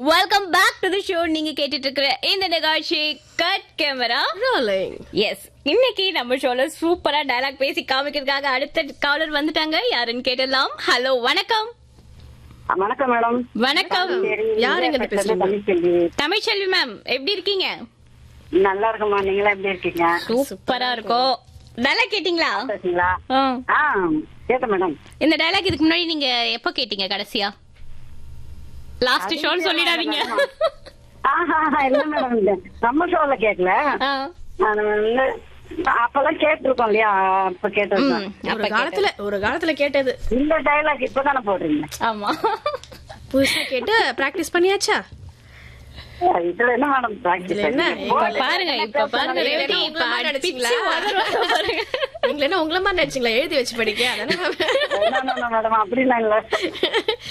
Welcome back to the show நீங்க கேட்டுட்டு இருக்கிற இந்த நிகழ்ச்சி கட் கேமரா Rolling. எஸ் இன்னைக்கு நம்ம ஷோல சூப்பரா டயலாக் பேசி காமிக்கிறதுக்காக அடுத்த காலர் வந்துட்டாங்க யாருன்னு கேட்டலாம் ஹலோ வணக்கம் வணக்கம் மேடம் வணக்கம் சரி, யார் எங்கிட்ட நீங்க பேசுறீங்க? தமிழ்ச்செல்வி. தமிழ்ச்செல்வி மேம் எப்படி இருக்கீங்க நல்லா இருக்குமா நீங்களா எப்படி இருக்கீங்க சூப்பரா இருக்கோம் நல்லா கேட்டீங்களா பேசுங்களா ஆ. ஆ கேட்டேன் மேடம் இந்த டயலாக் இதுக்கு முன்னாடி நீங்க எப்ப கேட்டீங்க கடைசியா லாஸ்ட் ஷோன்னு சொல்லிடாதீங்க ஆஹா இல்ல மேடம் இல்ல நம்ம ஷோல கேட்கல ஆ. நான் வந்து அப்பெல்லாம் கேட்டிருக்கோம் இல்லையா அப்ப ம், கேட்டிருக்கோம் அப்ப ஒரு காலத்துல ஒரு காலத்துல கேட்டது இந்த டைலாக் இப்பதானே போடுறீங்க ஆமா புதுசா கேட்டு பிராக்டிஸ் பண்ணியாச்சா இதுல என்ன மேடம் பிராக்டிஸ் இதுல என்ன? இப்ப பாருங்க இப்ப பாருங்க இல்ல, ரேவதி, இல்ல, இப்ப உங்களை மாதிரி அடிச்சு நடிச்சீங்களா? உதறுவாங்க பாருங்க. நீங்க என்ன உங்களை மாதிரி நினைச்சீங்களா எழுதி வச்சு படிக்க அதானே மேடம் அப்படிலாம் இல்ல